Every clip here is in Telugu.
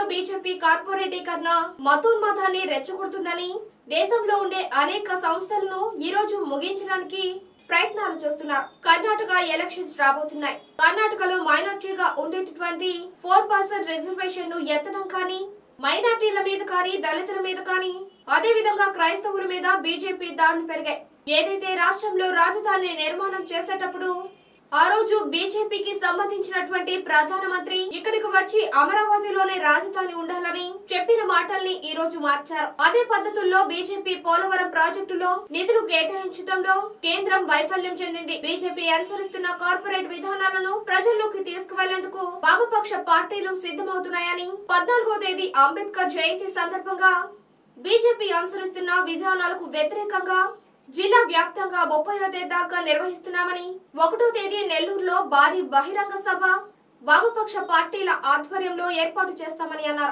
బీజేపీ కార్పొరేటీకరణ మతోన్మాదాన్ని రెచ్చగొడుతుందని దేశంలో ఉండే అనేక సంస్థలను ఈ రోజు ముగించడానికి ప్రయత్నాలు చేస్తున్నారు కర్ణాటక ఎలక్షన్స్ రాబోతున్నాయి కర్ణాటకలో మైనార్టీగా ఉండేటటువంటి ఫోర్ పర్సెంట్ రిజర్వేషన్ ను ఎత్తడం కానీ మైనార్టీల మీద కానీ దళితుల మీద కానీ అదే విధంగా క్రైస్తవుల మీద బీజేపీ దాడులు పెరిగాయి ఏదైతే రాష్ట్రంలో రాజధాని నిర్మాణం చేసేటప్పుడు ఆ రోజు బీజేపీకి సంబంధించినటువంటి ప్రధానమంత్రి ఇక్కడికి వచ్చి అమరావతిలోనే రాజధాని ఉండాలని చెప్పిన మాటల్ని ఈ రోజు మార్చారు అదే పద్ధతుల్లో బీజేపీ పోలవరం ప్రాజెక్టులో నిధులు కేటాయించడంలో కేంద్రం వైఫల్యం చెందింది బీజేపీ అనుసరిస్తున్న కార్పొరేట్ విధానాలను ప్రజల్లోకి తీసుకువెళ్లేందుకు వామపక్ష పార్టీలు సిద్ధమవుతున్నాయని పద్నాలుగో తేదీ అంబేద్కర్ జయంతి సందర్భంగా బీజేపీ అనుసరిస్తున్న విధానాలకు వ్యతిరేకంగా జిల్లా వ్యాప్తంగా ముప్పయో తేదీ దాకా నిర్వహిస్తున్నామని ఒకటో తేదీ నెల్లూరులో భారీ బహిరంగ సభ వామపక్ష పార్టీల ఆధ్వర్యంలో ఏర్పాటు చేస్తామని అన్నారు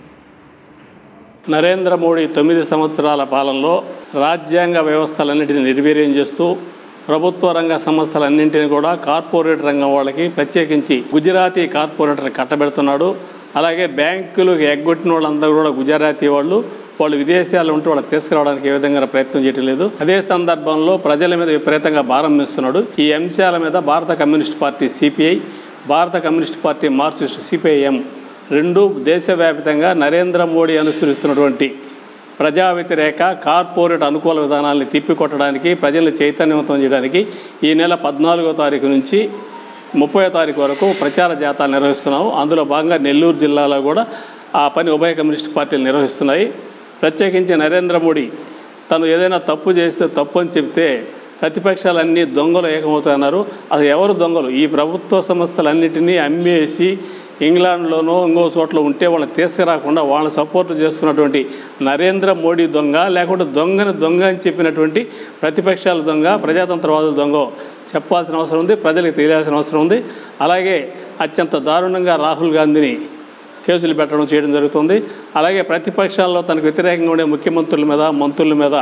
నరేంద్ర మోడీ తొమ్మిది సంవత్సరాల పాలనలో రాజ్యాంగ వ్యవస్థలన్నింటినీ నిర్వీర్యం చేస్తూ ప్రభుత్వ రంగ సంస్థలన్నింటినీ కూడా కార్పొరేట్ రంగం వాళ్ళకి ప్రత్యేకించి గుజరాతీ కార్పొరేటర్ కట్టబెడుతున్నాడు అలాగే బ్యాంకులు ఎగ్గొట్టిన వాళ్ళందరూ కూడా గుజరాతీ వాళ్ళు వాళ్ళు విదేశాల్లో ఉంటే వాళ్ళకి తీసుకురావడానికి ఏ విధంగా ప్రయత్నం చేయటం లేదు అదే సందర్భంలో ప్రజల మీద విపరీతంగా భారం వేస్తున్నాడు ఈ అంశాల మీద భారత కమ్యూనిస్ట్ పార్టీ సిపిఐ భారత కమ్యూనిస్ట్ పార్టీ మార్క్సిస్ట్ సిపిఐఎం రెండు దేశవ్యాప్తంగా నరేంద్ర మోడీ అనుసరిస్తున్నటువంటి ప్రజా వ్యతిరేక కార్పొరేట్ అనుకూల విధానాల్ని తిప్పికొట్టడానికి ప్రజల్ని చైతన్యవంతం చేయడానికి ఈ నెల పద్నాలుగో తారీఖు నుంచి ముప్పై తారీఖు వరకు ప్రచార జాతాలు నిర్వహిస్తున్నాము అందులో భాగంగా నెల్లూరు జిల్లాలో కూడా ఆ పని ఉభయ కమ్యూనిస్ట్ పార్టీలు నిర్వహిస్తున్నాయి ప్రత్యేకించి నరేంద్ర మోడీ తను ఏదైనా తప్పు చేస్తే తప్పు అని చెప్తే ప్రతిపక్షాలన్నీ దొంగలు ఏకమవుతున్నారు అసలు ఎవరు దొంగలు ఈ ప్రభుత్వ సంస్థలన్నింటినీ అమ్మేసి ఇంగ్లాండ్లోనో ఇంకో చోట్ల ఉంటే వాళ్ళని తీసుకురాకుండా వాళ్ళని సపోర్ట్ చేస్తున్నటువంటి నరేంద్ర మోడీ దొంగ లేకుంటే దొంగని దొంగ అని చెప్పినటువంటి ప్రతిపక్షాల దొంగ ప్రజాతంత్రవాదుల దొంగ చెప్పాల్సిన అవసరం ఉంది ప్రజలకు తెలియాల్సిన అవసరం ఉంది అలాగే అత్యంత దారుణంగా రాహుల్ గాంధీని కేసులు పెట్టడం చేయడం జరుగుతుంది అలాగే ప్రతిపక్షాల్లో తనకు వ్యతిరేకంగా ఉండే ముఖ్యమంత్రుల మీద మంత్రుల మీద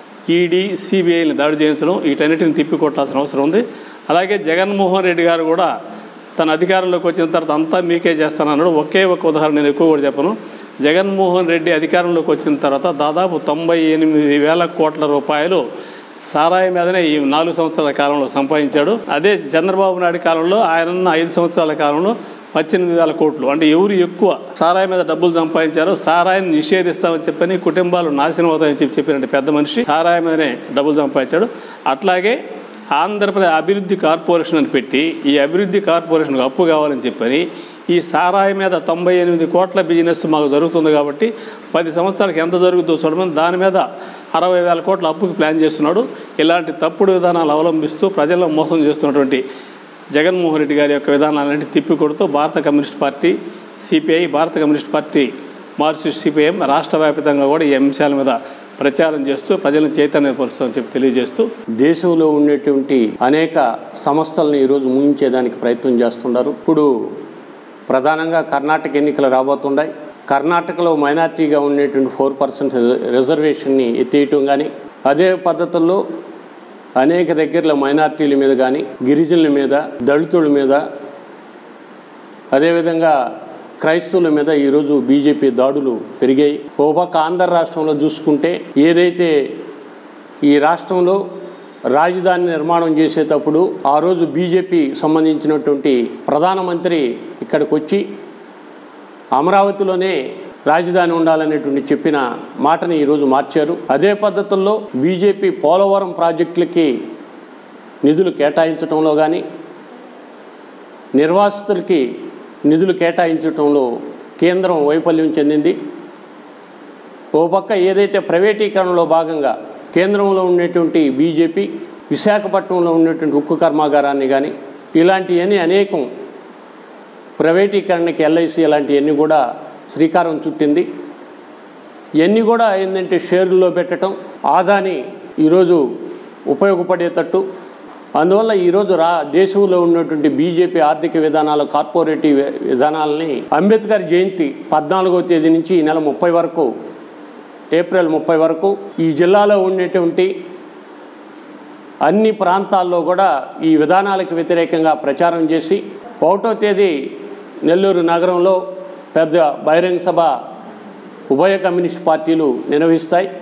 ఈడీ సిబిఐని దాడి చేయించడం వీటన్నిటిని తిప్పికొట్టాల్సిన అవసరం ఉంది అలాగే జగన్మోహన్ రెడ్డి గారు కూడా తన అధికారంలోకి వచ్చిన తర్వాత అంతా మీకే చేస్తానన్నాడు ఒకే ఒక ఉదాహరణ నేను ఎక్కువ కూడా చెప్పను జగన్మోహన్ రెడ్డి అధికారంలోకి వచ్చిన తర్వాత దాదాపు తొంభై ఎనిమిది వేల కోట్ల రూపాయలు సారాయి మీదనే ఈ నాలుగు సంవత్సరాల కాలంలో సంపాదించాడు అదే చంద్రబాబు నాయుడు కాలంలో ఆయన ఐదు సంవత్సరాల కాలంలో పద్దెనిమిది వేల కోట్లు అంటే ఎవరు ఎక్కువ సారాయి మీద డబ్బులు సంపాదించారో సారాయిని నిషేధిస్తామని చెప్పని కుటుంబాలు నాశనం అవుతాయని చెప్పి చెప్పినట్టు పెద్ద మనిషి సారాయి మీదనే డబ్బులు సంపాదించాడు అట్లాగే ఆంధ్రప్రదేశ్ అభివృద్ధి కార్పొరేషన్ అని పెట్టి ఈ అభివృద్ధి కార్పొరేషన్కి అప్పు కావాలని చెప్పని ఈ సారాయి మీద తొంభై ఎనిమిది కోట్ల బిజినెస్ మాకు జరుగుతుంది కాబట్టి పది సంవత్సరాలకు ఎంత జరుగుతుందో చూడమని దాని మీద అరవై వేల కోట్ల అప్పుకి ప్లాన్ చేస్తున్నాడు ఇలాంటి తప్పుడు విధానాలు అవలంబిస్తూ ప్రజలను మోసం చేస్తున్నటువంటి జగన్మోహన్ రెడ్డి గారి యొక్క విధానాలన్నింటి తిప్పికొడుతూ భారత కమ్యూనిస్ట్ పార్టీ సిపిఐ భారత కమ్యూనిస్ట్ పార్టీ మార్క్సిస్ట్ సిపిఐఎం రాష్ట్ర వ్యాప్తంగా కూడా ఈ అంశాల మీద ప్రచారం చేస్తూ ప్రజలను చైతన్యపరుస్తామని చెప్పి తెలియజేస్తూ దేశంలో ఉండేటువంటి అనేక సంస్థలను ఈరోజు ముగించేదానికి ప్రయత్నం చేస్తున్నారు ఇప్పుడు ప్రధానంగా కర్ణాటక ఎన్నికలు రాబోతున్నాయి కర్ణాటకలో మైనార్టీగా ఉండేటువంటి ఫోర్ పర్సెంట్ రిజర్వేషన్ని ఎత్తేయటం కానీ అదే పద్ధతుల్లో అనేక దగ్గరలో మైనార్టీల మీద కానీ గిరిజనుల మీద దళితుల మీద అదేవిధంగా క్రైస్తవుల మీద ఈరోజు బీజేపీ దాడులు పెరిగాయి ఓ పక్క ఆంధ్ర రాష్ట్రంలో చూసుకుంటే ఏదైతే ఈ రాష్ట్రంలో రాజధాని నిర్మాణం చేసేటప్పుడు ఆ రోజు బీజేపీ సంబంధించినటువంటి ప్రధానమంత్రి ఇక్కడికి వచ్చి అమరావతిలోనే రాజధాని ఉండాలనేటువంటి చెప్పిన మాటని ఈరోజు మార్చారు అదే పద్ధతుల్లో బీజేపీ పోలవరం ప్రాజెక్టులకి నిధులు కేటాయించడంలో కానీ నిర్వాసితులకి నిధులు కేటాయించడంలో కేంద్రం వైఫల్యం చెందింది ఓ పక్క ఏదైతే ప్రైవేటీకరణలో భాగంగా కేంద్రంలో ఉండేటువంటి బీజేపీ విశాఖపట్నంలో ఉండేటువంటి ఉక్కు కర్మాగారాన్ని కానీ ఇలాంటివన్నీ అనేకం ప్రైవేటీకరణకి ఎల్ఐసి ఇలాంటివన్నీ కూడా శ్రీకారం చుట్టింది ఇవన్నీ కూడా ఏంటంటే షేర్లలో పెట్టడం ఆదాని ఈరోజు ఉపయోగపడేటట్టు అందువల్ల ఈరోజు రా దేశంలో ఉన్నటువంటి బీజేపీ ఆర్థిక విధానాలు కార్పొరేటివ్ విధానాలని అంబేద్కర్ జయంతి పద్నాలుగో తేదీ నుంచి ఈ నెల ముప్పై వరకు ఏప్రిల్ ముప్పై వరకు ఈ జిల్లాలో ఉండేటువంటి అన్ని ప్రాంతాల్లో కూడా ఈ విధానాలకు వ్యతిరేకంగా ప్రచారం చేసి ఒకటో తేదీ నెల్లూరు నగరంలో పెద్ద బహిరంగ సభ ఉభయ కమ్యూనిస్ట్ పార్టీలు నిర్వహిస్తాయి